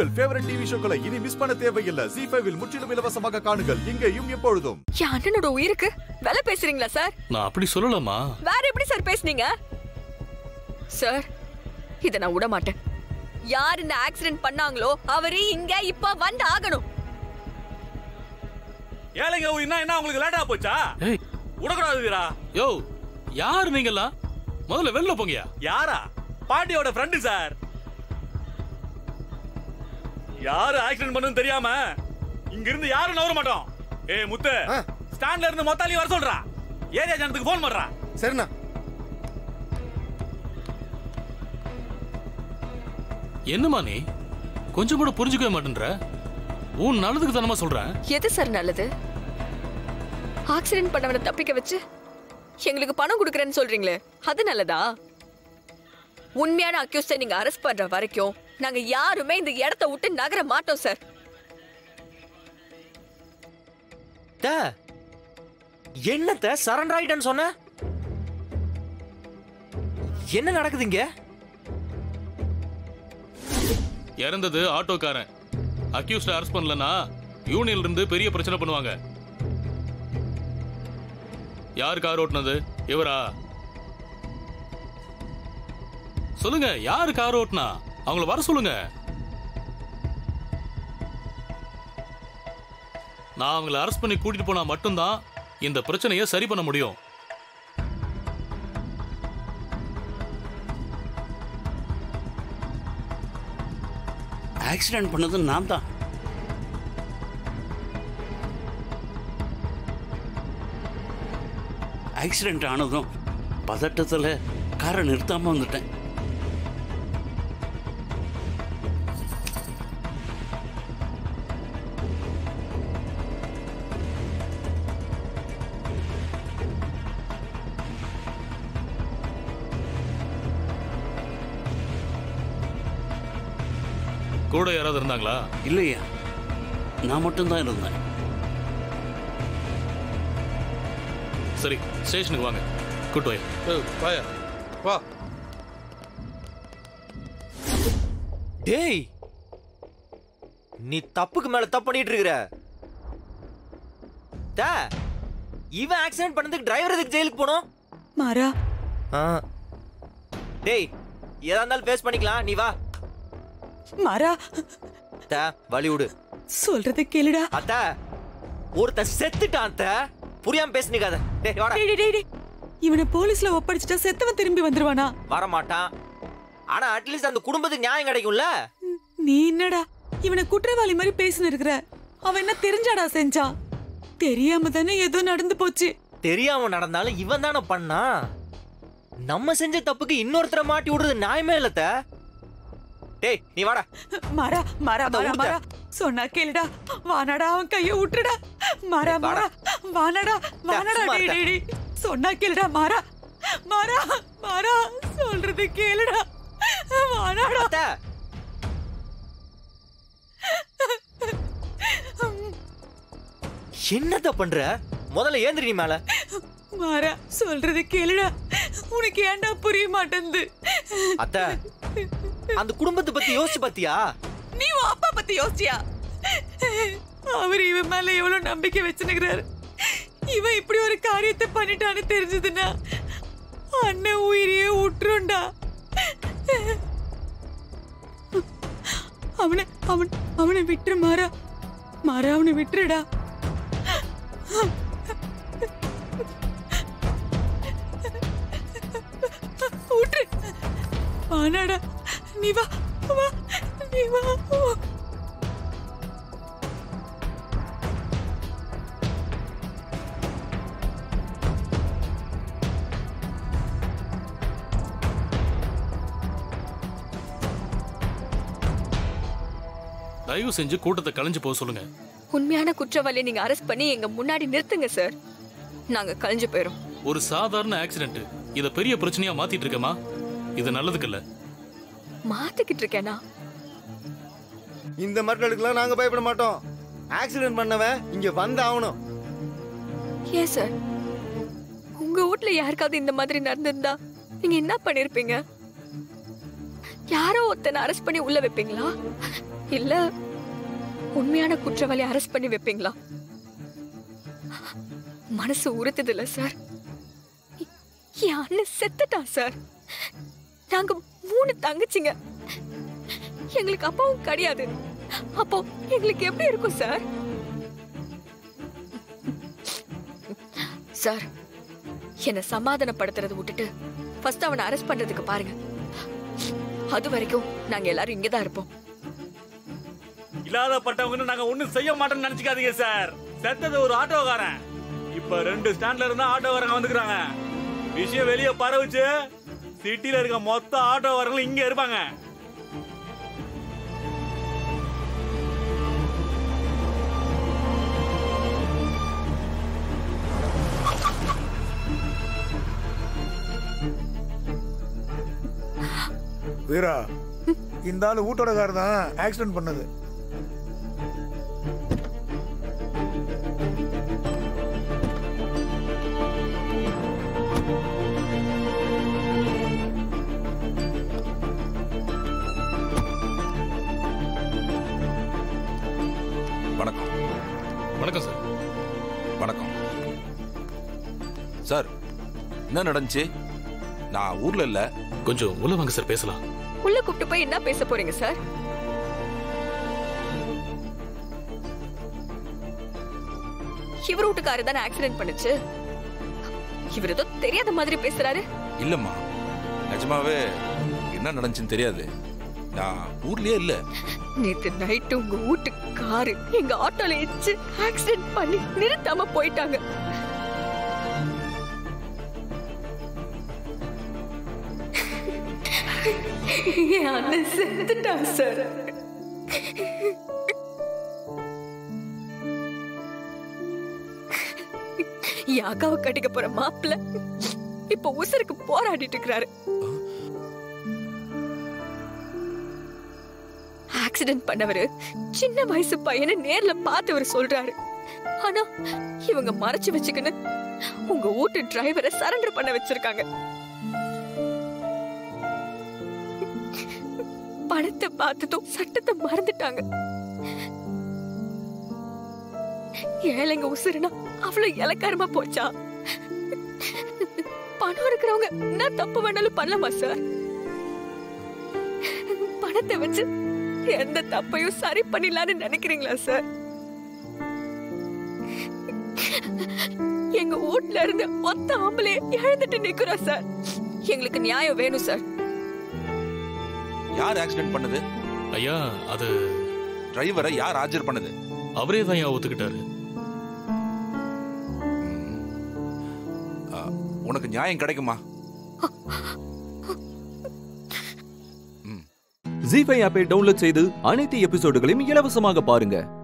உங்கள் favourite TV ஷோக்களை இனி miss பண்ண தேவையில்லை ஜி ஃபைவில் முற்றிலும் இலவசமாக காணுங்கள் இங்கேயும் எப்பொழுதும் என் அண்ணனோட உயிருக்கு வேலை பேசுறீங்களா சார் நான் அப்படி சொல்லலாமா வேற எப்படி சார் பேசுனீங்க சார் இத நான் விட மாட்டேன் யார் இந்த ஆக்சிடென்ட் பண்ணாங்களோ அவரு இங்க இப்ப வந்து ஆகணும் ஏழைங்க என்ன என்ன உங்களுக்கு லேட்டா போச்சா ஏய் விடக்கூடாது வீரா யோ யார் நீங்கெல்லாம் முதல்ல வெளில போங்கயா யாரா பாட்டியோட ஃப்ரெண்டு சார் யாரு ஆக்சிடென்ட் பண்ணுன்னு தெரியாம இங்க இருந்து யாரும் நவர மாட்டோம் ஏய் முத்து ஆ. ஸ்டாண்ட்ல இருந்து மொத்தாலி வர சொல்றா ஏரியா ஜனத்துக்கு ஃபோன் பண்றா சரிண்ணா என்னம்மா நீ கொஞ்சம் கூட புரிஞ்சுக்கவே மாட்டேன்ற உன் நல்லதுக்கு தானமா சொல்றேன் எது சார் நல்லது ஆக்சிடென்ட் பண்ணவனை தப்பிக்க வச்சு எங்களுக்கு பணம் கொடுக்கறேன்னு சொல்றீங்களே அது நல்லதா உண்மையான அக்யூஸ்ட நீங்க அரெஸ்ட் பண்ற வரைக்கும் நாங்க யாருமே இந்த இடத்த விட்டு நகர மாட்டோம் சார் த என்னத்த சரண்டர் ஆயிட்டேன்னு சொன்ன என்ன நடக்குது இங்க இறந்தது ஆட்டோக்காரன் அக்யூஸ்ட அரெஸ்ட் பண்ணலனா யூனியன்ல இருந்து பெரிய பிரச்சனை பண்ணுவாங்க யார் கார் ஓட்டுனது இவரா சொல்லுங்க யார் கார் ஓட்டுனா அவங்கள வர சொல்லுங்க நான் அவங்கள அரெஸ்ட் பண்ணி கூட்டிட்டு போனா மட்டும்தான் இந்த பிரச்சனையை சரி பண்ண முடியும் ஆக்சிடென்ட் பண்ணது நான் தான் ஆக்சிடென்ட் ஆனதும் பதட்டத்தில் காரை நிறுத்தாம வந்துட்டேன் கூட யாராவது இருந்தாங்களா இல்லையா நான் மட்டும்தான் இருந்தேன் சரி ஸ்டேஷனுக்கு வாங்க கூட்டு போய் வாயா வா டேய் நீ தப்புக்கு மேல தப்பு பண்ணிட்டு இருக்கிற த இவன் ஆக்சிடென்ட் பண்ணதுக்கு டிரைவர் எதுக்கு ஜெயிலுக்கு போனோம் மாறா ஆ. டேய் எதா இருந்தாலும் ஃபேஸ் பண்ணிக்கலாம் நீ வா மாறா த வழி விடு சொல்றத கேளுடா அத்த ஒருத்தன் செத்துட்டான் அத்த புரியாம பேசுனீங்க டேய் வாடா டேய், டேய், டேய், டேய். இவனை போலீஸ்ல ஒப்படைச்சிட்டா செத்தவன் திரும்பி வந்துருவானா வர மாட்டான் ஆனா அட்லீஸ்ட் அந்த குடும்பத்துக்கு நியாயம் கிடைக்கும்ல நீ என்னடா இவனை குற்றவாளி மாதிரி பேசின இருக்கிற அவன் என்ன தெரிஞ்சாடா செஞ்சான் தெரியாம தானே ஏதோ நடந்து போச்சு தெரியாம நடந்தாலும் இவன் தானே பண்ணா நம்ம செஞ்ச தப்புக்கு இன்னொருத்தரை மாட்டி விடுறது நியாயமே இல்லத்த டேய் நீ வாடா மாறா மாறா அத மாறா விடுடா. மாறா சொன்னா கேளுடா வானடா அவன் கைய விட்டுடா மாறா மாறா வானடா வானடா சும்மா டேய் இருடா. டேய் டேய். சொன்னா கேளுடா மாறா மாறா மாறா சொல்றது கேளுடா வானடா அத்த என்னத்த பண்ற முதல்ல ஏந்திரி நீ மேல மாறா சொல்றது கேளுடா உனக்கு ஏன்டா புரிய மாட்டேங்குது அத்த அந்த குடும்பத்தை பத்தி யோசிச்சு பாத்தியா நீ உன் அப்பா பத்தி யோசிச்சியா அவர் இவன் மேல எவ்வளவு நம்பிக்கை வச்சுனுக்கிறாரு இவன் இப்படி ஒரு காரியத்தை பண்ணிட்டான்னு தெரிஞ்சதுன்னா அண்ணன் உயிரையே விட்டுருண்டா அவனை அவன் அவனை விட்டுரு மாறா மாறா அவனை விட்டுருடா விட்டுரு வானாடா நீ வா வா நீ வா வா. தயவு செஞ்சு கூட்டத்தை கலைஞ்சு போக சொல்லுங்க உண்மையான குற்றவாளியை நீங்க அரெஸ்ட் பண்ணி எங்க முன்னாடி நிறுத்துங்க சார் நாங்க கழிஞ்சு போயிரும் ஒரு சாதாரண ஆக்சிடென்ட் இத பெரிய பிரச்சனையா மாத்திட்டு இருக்கமா இது நல்லதுக்கு இல்ல மாத்திக்கிட்டு இருக்கேனா இந்த மிரட்டலுக்குலாம் நாங்க பயப்பட மாட்டோம் ஆக்சிடென்ட் பண்ணவன் இங்க வந்து ஆகணும் ஏன் சார் உங்க வீட்ல யாருக்காவது இந்த மாதிரி நடந்திருந்தா நீங்க என்ன பண்ணிருப்பீங்க யாரோ ஒருத்தனை அரெஸ்ட் பண்ணி உள்ள வைப்பீங்களா இல்ல உண்மையான குற்றவாளி அரெஸ்ட் பண்ணி வைப்பீங்களா மனசு உறுத்துது இல்ல சார் என் அண்ணன் செத்துட்டான் சார் நாங்க மூணு தங்கச்சிங்க எங்களுக்கு அப்பாவும் கிடையாது அப்போ எங்களுக்கு எப்படி இருக்கும் சார் சார் என்னை சமாதானப்படுத்துறதை விட்டுட்டு ஃபர்ஸ்ட் அவனை அரெஸ்ட் பண்றதுக்கு பாருங்க அது வரைக்கும் நாங்க எல்லாரும் இங்கதான் இருப்போம் இல்லாதப்பட்டவங்கன்னு நாங்க ஒண்ணும் செய்ய மாட்டோம்னு நினைச்சுக்காதீங்க சார் செத்தது ஒரு ஆட்டோக்காரன் இப்ப ரெண்டு ஸ்டாண்ட்ல இருந்தா ஆட்டோக்காரங்க வந்துக்கிறாங்க விஷயம் வெளியே பரவுச்சு சிட்டில இருக்க மொத்த ஆட்டோக்காரங்களும் இங்க இருப்பாங்க வீரா இந்த ஆளு வீட்டோட தான் ஆக்சிடென்ட் பண்ணது வணக்கம் வணக்கம் சார் வணக்கம் சார் என்ன நடந்துச்சு நான் ஊர்ல இல்ல கொஞ்சம் உள்ள வாங்க சார் பேசலாம் உள்ள கூப்பிட்டு போய் என்ன பேச போறீங்க சார் இவர் வீட்டுக்காரர் தானே ஆக்சிடென்ட் பண்ணுச்சு இவர் ஏதோ தெரியாத மாதிரி பேசுறாரு இல்லம்மா நிஜமாவே என்ன நடந்துச்சுன்னு தெரியாது நான் ஊர்லயே இல்ல நேத்து நைட்டு உங்க வீட்டு காரு எங்க ஆட்டோல இடிச்சு ஆக்சிடென்ட் பண்ணி நிறுத்தாம போயிட்டாங்க என் அண்ணன் செத்துட்டான் சார் என் அக்காவை கட்டிக்க போற மாப்பிள்ள இப்ப உசருக்கு போராடிட்டு இருக்கிறாரு ஆக்சிடென்ட் பண்ணவரு சின்ன வயசு பையனை நேர்ல பார்த்தவர் சொல்றாரு ஆனா இவங்க மறைச்சு வச்சுக்கின்னு உங்க வீட்டு டிரைவரை சரண்டர் பண்ண வச்சிருக்காங்க பணத்தை பார்த்ததும் சட்டத்தை மறந்துட்டாங்க ஏழைங்க உசுருனா அவ்வளவு இலக்காரமா போச்சா பணம் இருக்கிறவங்க என்ன தப்பு வேணாலும் பண்ணலாமா சார் பணத்தை வச்சு எந்த தப்பையும் சரி பண்ணிடலாம்னு நினைக்கிறீங்களா சார் எங்க வீட்ல இருந்து ஒத்த ஆம்பளை இழந்துட்டு நிக்கிறோம் சார் எங்களுக்கு நியாயம் வேணும் சார் யார் ஆக்சிடென்ட் பண்ணது ஐயா அது டிரைவரை யார் ஆஜர் பண்ணது அவரே தான் ஐயா ஒத்துக்கிட்டாரு ஆ, உனக்கு நியாயம் கிடைக்குமா ஜி ஃபைவ் ஆப்பை டவுன்லோட் செய்து அனைத்து எபிசோடுகளையும் இலவசமாக பாருங்க